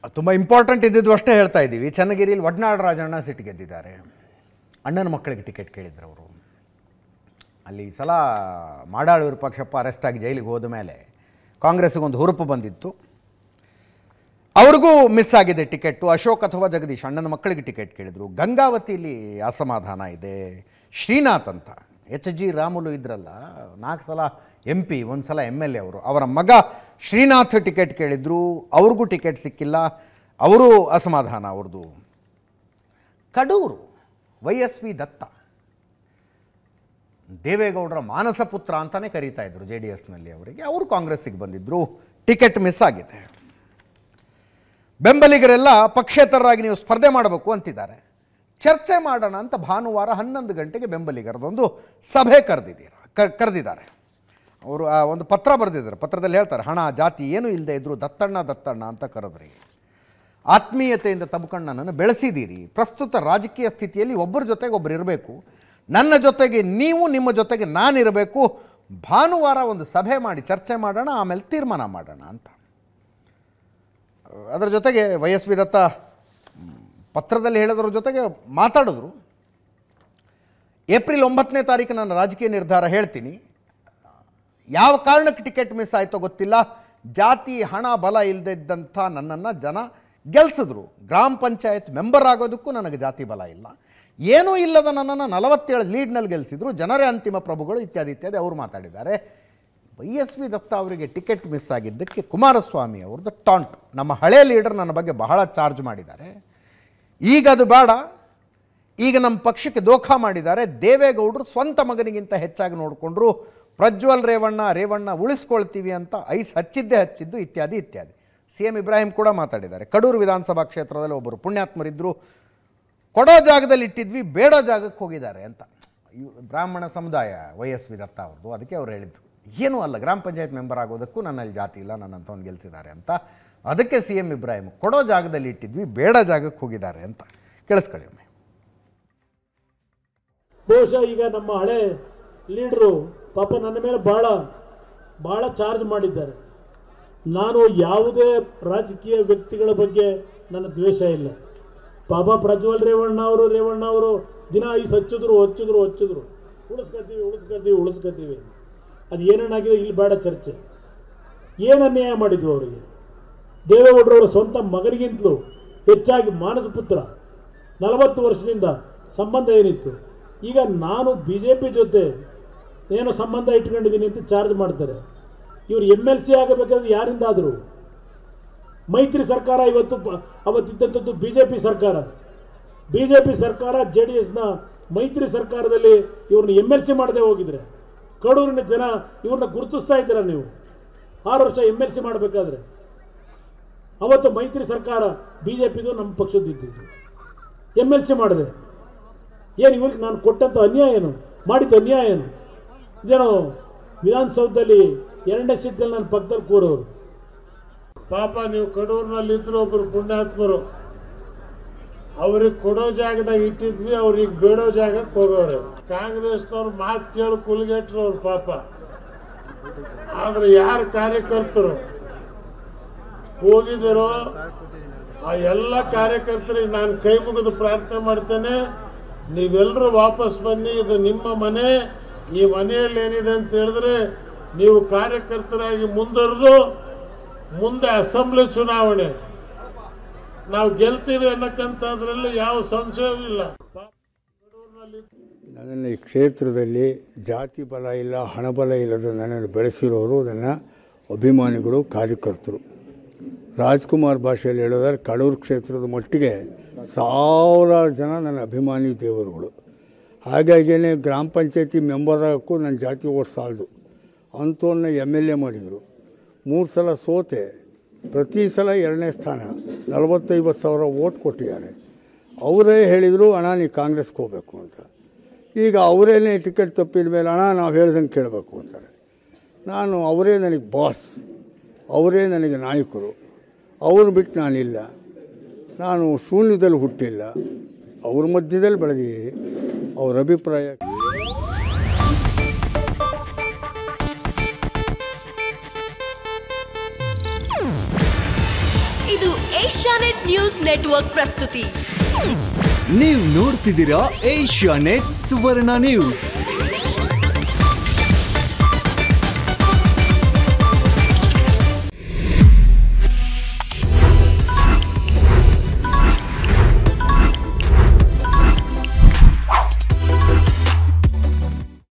ತುಂಬ ಇಂಪಾರ್ಟೆಂಟ್ ಇದ್ದಿದ್ದು ಅಷ್ಟೇ ಹೇಳ್ತಾ ಇದ್ದೀವಿ ಚನ್ನಗಿರಿಯಲ್ಲಿ ಒಡ್ನಾಡ್ ರಾಜಣ್ಣ ಸಿಟ್ಟು ಗೆದ್ದಿದ್ದಾರೆ ಅಣ್ಣನ ಮಕ್ಕಳಿಗೆ ಟಿಕೆಟ್ ಕೇಳಿದ್ರು ಅವರು ಅಲ್ಲಿ ಈ ಸಲ ಮಾಡಾಳ ವಿರೂಪಾಕ್ಷಪ್ಪ ಅರೆಸ್ಟ್ ಆಗಿ ಜೈಲಿಗೆ ಹೋದ ಮೇಲೆ ಕಾಂಗ್ರೆಸ್ಸಿಗೊಂದು ಹುರುಪು ಬಂದಿತ್ತು ಅವ್ರಿಗೂ ಮಿಸ್ ಆಗಿದೆ ಟಿಕೆಟ್ಟು ಅಶೋಕ್ ಅಥವಾ ಜಗದೀಶ್ ಅಣ್ಣನ ಮಕ್ಕಳಿಗೆ ಟಿಕೆಟ್ ಕೇಳಿದರು ಗಂಗಾವತಿಲಿ ಅಸಮಾಧಾನ ಇದೆ ಶ್ರೀನಾಥ್ ಅಂತ ಎಚ್ ಜಿ ರಾಮುಲು ಇದ್ರಲ್ಲ ನಾಲ್ಕು ಸಲ ಎಂ ಪಿ ಒಂದು ಸಲ ಎಮ್ ಎಲ್ ಎ ಅವರು ಅವರ ಮಗ ಶ್ರೀನಾಥ್ ಟಿಕೆಟ್ ಕೇಳಿದ್ರು ಅವ್ರಿಗೂ ಟಿಕೆಟ್ ಸಿಕ್ಕಿಲ್ಲ ಅವರು ಅಸಮಾಧಾನ ಅವ್ರದ್ದು Kadur Y S V Datta ದೇವೇಗೌಡರ ಮಾನಸ ಪುತ್ರ ಅಂತಲೇ ಕರೀತಾ ಇದ್ರು ಜೆ ಡಿ ಎಸ್ನಲ್ಲಿ ಅವರಿಗೆ ಅವರು ಕಾಂಗ್ರೆಸ್ಸಿಗೆ ಬಂದಿದ್ದರು ಟಿಕೆಟ್ ಮಿಸ್ ಆಗಿದೆ ಬೆಂಬಲಿಗರೆಲ್ಲ ಪಕ್ಷೇತರರಾಗಿ ನೀವು ಸ್ಪರ್ಧೆ ಮಾಡಬೇಕು ಅಂತಿದ್ದಾರೆ ಚರ್ಚೆ ಮಾಡೋಣ ಅಂತ ಭಾನುವಾರ ಹನ್ನೊಂದು ಗಂಟೆಗೆ ಬೆಂಬಲಿಗರದೊಂದು ಸಭೆ ಕರೆದಿದ್ದೀರ ಕರೆದಿದ್ದಾರೆ ಅವರು ಆ ಒಂದು ಪತ್ರ ಬರೆದಿದ್ದಾರೆ ಪತ್ರದಲ್ಲಿ ಹೇಳ್ತಾರೆ ಹಣ ಜಾತಿ ಏನೂ ಇಲ್ಲದೆ ಇದ್ದರೂ ದತ್ತಣ್ಣ ದತ್ತಣ್ಣ ಅಂತ ಕರೆದ್ರಿ ಆತ್ಮೀಯತೆಯಿಂದ ತಬ್ಕಣ್ಣನನ್ನು ಬೆಳೆಸಿದ್ದೀರಿ ಪ್ರಸ್ತುತ ರಾಜಕೀಯ ಸ್ಥಿತಿಯಲ್ಲಿ ಒಬ್ಬರ ಜೊತೆಗೆ ಒಬ್ಬರು ಇರಬೇಕು ನನ್ನ ಜೊತೆಗೆ ನೀವು ನಿಮ್ಮ ಜೊತೆಗೆ ನಾನಿರಬೇಕು ಭಾನುವಾರ ಒಂದು ಸಭೆ ಮಾಡಿ ಚರ್ಚೆ ಮಾಡೋಣ ಆಮೇಲೆ ತೀರ್ಮಾನ ಮಾಡೋಣ ಅಂತ ಅದರ ಜೊತೆಗೆ ವೈ ಎಸ್ ವಿ ದತ್ತ ಮ್, ಪತ್ರದಲ್ಲಿ ಹೇಳೋದ್ರ ಜೊತೆಗೆ ಮಾತಾಡಿದ್ರು ಏಪ್ರಿಲ್ ಒಂಬತ್ತನೇ ತಾರೀಕು ನಾನು ರಾಜಕೀಯ ನಿರ್ಧಾರ ಹೇಳ್ತೀನಿ ಯಾವ ಕಾರಣಕ್ಕೆ ಟಿಕೆಟ್ ಮಿಸ್ ಆಯಿತೋ ಗೊತ್ತಿಲ್ಲ ಜಾತಿ ಹಣ ಬಲ ಇಲ್ಲದೆ ಇದ್ದಂಥ ನನ್ನನ್ನು ಜನ ಗೆಲ್ಸಿದ್ರು ಗ್ರಾಮ ಪಂಚಾಯತ್ ಮೆಂಬರ್ ಆಗೋದಕ್ಕೂ ನನಗೆ ಜಾತಿ ಬಲ ಇಲ್ಲ ಏನೂ ಇಲ್ಲದ ನನ್ನನ್ನು ನಲವತ್ತೇಳು ಲೀಡ್ನಲ್ಲಿ ಗೆಲ್ಲಿಸಿದ್ರು ಜನರೇ ಅಂತಿಮ ಪ್ರಭುಗಳು ಇತ್ಯಾದಿ ಇತ್ಯಾದಿ ಅವರು ಮಾತಾಡಿದ್ದಾರೆ ವೈ ಎಸ್ ವಿ ದತ್ತ ಅವರಿಗೆ ಟಿಕೆಟ್ ಮಿಸ್ ಆಗಿದ್ದಕ್ಕೆ ಕುಮಾರಸ್ವಾಮಿ ಅವ್ರದ್ದು ಟಾಂಟ್ ನಮ್ಮ ಹಳೆ ಲೀಡರ್ ನನ್ನ ಬಗ್ಗೆ ಬಹಳ ಚಾರ್ಜ್ ಮಾಡಿದ್ದಾರೆ ಈಗ ಅದು ಬೇಡ ಈಗ ನಮ್ಮ ಪಕ್ಷಕ್ಕೆ ದೋಖಾ ಮಾಡಿದ್ದಾರೆ ದೇವೇಗೌಡರು ಸ್ವಂತ ಮಗನಿಗಿಂತ ಹೆಚ್ಚಾಗಿ ನೋಡಿಕೊಂಡ್ರು ಪ್ರಜ್ವಲ್ ರೇವಣ್ಣ ರೇವಣ್ಣ ಉಳಿಸ್ಕೊಳ್ತೀವಿ ಅಂತ ಐಸ್ ಹಚ್ಚಿದ್ದೇ ಹಚ್ಚಿದ್ದು ಇತ್ಯಾದಿ ಇತ್ಯಾದಿ ಸಿ ಎಂ ಇಬ್ರಾಹಿಂ ಕೂಡ ಮಾತಾಡಿದ್ದಾರೆ ಕಡೂರು ವಿಧಾನಸಭಾ ಕ್ಷೇತ್ರದಲ್ಲಿ ಒಬ್ಬರು ಪುಣ್ಯಾತ್ಮರಿದ್ದರು ಕೊಡೋ ಜಾಗದಲ್ಲಿ ಇಟ್ಟಿದ್ವಿ ಬೇಡೋ ಜಾಗಕ್ಕೆ ಹೋಗಿದ್ದಾರೆ ಅಂತ ಇವ್- ಬ್ರಾಹ್ಮಣ ಸಮುದಾಯ ವೈ ಎಸ್ ವಿ ದತ್ತ ಅವ್ರದ್ದು ಅದಕ್ಕೆ ಅವ್ರು ಹೇಳಿದ್ದು ಏನೂ ಅಲ್ಲ ಗ್ರಾಮ ಪಂಚಾಯತ್ ಮೆಂಬರ್ ಆಗೋದಕ್ಕೂ ನನ್ನಲ್ಲಿ ಜಾತಿ ಇಲ್ಲ ನನ್ನಂಥವ್ನು ಗೆಲ್ಸಿದ್ದಾರೆ ಅಂತ ಅದಕ್ಕೆ ಸಿ ಎಂ ಇಬ್ರಾಹಿಂ ಕೊಡೋ ಜಾಗದಲ್ಲಿ ಇಟ್ಟಿದ್ವಿ ಬೇಡ ಜಾಗಕ್ಕೆ ಹೋಗಿದ್ದಾರೆ ಅಂತ ಕೇಳಿಸ್ಕೊಳ್ಳಿ ಒಮ್ಮೆ ಬಹುಶಃ ಈಗ ನಮ್ಮ ಹಳೆ ಲೀಡ್ರು ಪಾಪ ನನ್ನ ಮೇಲೆ ಭಾಳ ಭಾಳ ಚಾರ್ಜ್ ಮಾಡಿದ್ದಾರೆ ನಾನು ಯಾವುದೇ ರಾಜಕೀಯ ವ್ಯಕ್ತಿಗಳ ಬಗ್ಗೆ ನನ್ನ ದ್ವೇಷ ಇಲ್ಲ ಪಾಪ ಪ್ರಜ್ವಲ್ ರೇವಣ್ಣ ಅವರು ರೇವಣ್ಣ ಅವರು ದಿನ ಐಸ್ ಹಚ್ಚಿದ್ರು ಹಚ್ಚಿದ್ರು ಹಚ್ಚಿದ್ರು ಉಳಿಸ್ಕೊತೀವಿ ಉಳಿಸ್ಕೊತೀವಿ ಉಳಿಸ್ಕೊತೀವಿ ಅದು ಏನೇನಾಗಿದೆ ಇಲ್ಲಿ ಬೇಡ ಚರ್ಚೆ ಏನು ಅನ್ಯಾಯ ಮಾಡಿದ್ವು ಅವರಿಗೆ ದೇವೇಗೌಡರವರ ಸ್ವಂತ ಮಗನಿಗಿಂತಲೂ ಹೆಚ್ಚಾಗಿ ಮಾನಸ ಪುತ್ರ ನಲವತ್ತು ವರ್ಷದಿಂದ ಸಂಬಂಧ ಏನಿತ್ತು ಈಗ ನಾನು ಬಿ ಜೆ ಪಿ ಜೊತೆ ಏನೋ ಸಂಬಂಧ ಇಟ್ಕೊಂಡಿದ್ದೀನಿ ಅಂತ ಚಾರ್ಜ್ ಮಾಡ್ತಾರೆ ಇವರು ಎಮ್ ಎಲ್ ಸಿ ಆಗಬೇಕಾದ್ರೆ ಯಾರಿಂದ ಆದರು ಮೈತ್ರಿ ಸರ್ಕಾರ ಇವತ್ತು ಬ- ಅವತ್ತಿದ್ದಂಥದ್ದು ಬಿ ಜೆ ಪಿ ಸರ್ಕಾರ ಬಿ ಜೆ ಪಿ ಸರ್ಕಾರ ಜೆ ಡಿ ಎಸ್ನ ಮೈತ್ರಿ ಸರ್ಕಾರದಲ್ಲಿ ಇವ್ರನ್ನ ಎಮ್ ಎಲ್ ಸಿ ಮಾಡದೆ ಹೋಗಿದ್ರೆ ಕಡೂರಿನ ಜನ ಇವ್ರನ್ನ ಗುರುತಿಸ್ತಾ ಇದ್ದೀರಾ ನೀವು ಆರು ವರ್ಷ ಎಮ್ ಎಲ್ ಸಿ ಮಾಡಬೇಕಾದ್ರೆ ಅವತ್ತು ಮೈತ್ರಿ ಸರ್ಕಾರ ಬಿ ಜೆ ಪಿದು ನಮ್ಮ ಪಕ್ಷದಿದ್ದು ಎಮ್ ಎಲ್ ಸಿ ಮಾಡಿದೆ ಏನು ಇವ್ರಿಗೆ ನಾನು ಕೊಟ್ಟಂಥ ಅನ್ಯಾಯ ಏನು ಮಾಡಿದ ಅನ್ಯಾಯ ಏನು ಇದೇನೋ ವಿಧಾನಸೌಧದಲ್ಲಿ ಎರಡನೇ ಸೀಟ್ನಲ್ಲಿ ನನ್ನ ಪಕ್ಕದಲ್ಲಿ ಕೂರೋರು ಪಾಪ ನೀವು ಕಡೂರಿನಲ್ಲಿದ್ರು ಒಬ್ಬರು ಪುಣ್ಯಾತ್ಮರು ಅವ್ರಿಗೆ ಕೊಡೋ ಜಾಗದಾಗ ಇಟ್ಟಿದ್ವಿ ಅವ್ರಿಗೆ ಬೇಡೋ ಜಾಗಕ್ಕೆ ಹೋಗೋರೆ ಕಾಂಗ್ರೆಸ್ನವ್ರು ಮಾತು ಕೇಳಿ ಕುಲ್ಗೆಟ್ರು ಅವ್ರು ಪಾಪ ಆದ್ರೆ ಯಾರು ಕಾರ್ಯಕರ್ತರು ಹೋಗಿದ್ದೀರೋ ಆ ಎಲ್ಲ ಕಾರ್ಯಕರ್ತರಿಗೆ ನಾನು ಕೈ ಮುಗಿದು ಪ್ರಾರ್ಥನೆ ಮಾಡ್ತೇನೆ ನೀವೆಲ್ಲರೂ ವಾಪಸ್ ಬನ್ನಿ ಇದು ನಿಮ್ಮ ಮನೆ ಈ ಮನೆಯಲ್ಲಿ ಏನಿದೆ ಅಂತ ಹೇಳಿದ್ರೆ ನೀವು ಕಾರ್ಯಕರ್ತರಾಗಿ ಮುಂದುವರೆದು ಮುಂದೆ ಅಸೆಂಬ್ಲಿ ಚುನಾವಣೆ ನಾವು ಗೆಲ್ತೀವಿ ಅನ್ನಕ್ಕಂಥದ್ರಲ್ಲಿ ಯಾವ ಸಂಶಯವಿಲ್ಲ ನನ್ನನ್ನು ಈ ಕ್ಷೇತ್ರದಲ್ಲಿ ಜಾತಿ ಬಲ ಇಲ್ಲ ಹಣಬಲ ಇಲ್ಲದ ನನ್ನನ್ನು ಬೆಳೆಸಿರೋರು ನನ್ನ ಅಭಿಮಾನಿಗಳು ಕಾರ್ಯಕರ್ತರು ರಾಜ್ಕುಮಾರ್ ಭಾಷೆಯಲ್ಲಿ ಹೇಳೋದಾದ್ರೆ ಕಡೂರು ಕ್ಷೇತ್ರದ ಮಟ್ಟಿಗೆ ಸಾವಿರಾರು ಜನ ನನ್ನ ಅಭಿಮಾನಿ ದೇವರುಗಳು ಹಾಗಾಗಿಯೇ ಗ್ರಾಮ ಪಂಚಾಯತಿ ಮೆಂಬರ್ ಆಗೋಕ್ಕೂ ನನ್ನ ಜಾತಿ ಓಟ್ ಸಾಲದು ಅಂಥವನ್ನ ಎಮ್ ಎಲ್ ಎ ಮಾಡಿದರು ಮೂರು ಸಲ ಸೋತೆ ಪ್ರತಿ ಸಲ ಎರಡನೇ ಸ್ಥಾನ ನಲವತ್ತೈವತ್ತು ಸಾವಿರ ಓಟ್ ಕೊಟ್ಟಿದ್ದಾರೆ ಅವರೇ ಹೇಳಿದರು ಅಣ್ಣ ನೀವು ಕಾಂಗ್ರೆಸ್ಗೆ ಹೋಗಬೇಕು ಅಂತ ಈಗ ಅವರೇನೇ ಟಿಕೆಟ್ ತಪ್ಪಿದ ಮೇಲೆ ಅಣ್ಣ ನಾವು ಹೇಳ್ದಂಗೆ ಕೇಳಬೇಕು ಅಂತಾರೆ ನಾನು ಅವರೇ ನನಗೆ ಬಾಸ್ ಅವರೇ ನನಗೆ ನಾಯಕರು ಅವ್ರು ಬಿಟ್ಟು ನಾನಿಲ್ಲ ನಾನು ಶೂನ್ಯದಲ್ಲಿ ಹುಟ್ಟಿಲ್ಲ ಅವ್ರ ಮಧ್ಯದಲ್ಲಿ ಬೆಳೆದಿದ್ದೀನಿ ಅವ್ರ ಅಭಿಪ್ರಾಯ ಇದು ಏಷ್ಯಾನೆಟ್ ನ್ಯೂಸ್ ನೆಟ್ವರ್ಕ್ ಪ್ರಸ್ತುತಿ ನೀವು ನೋಡ್ತಿದ್ದೀರಾ ಏಷ್ಯಾ ನೆಟ್ ಸುವರ್ಣ ನ್ಯೂಸ್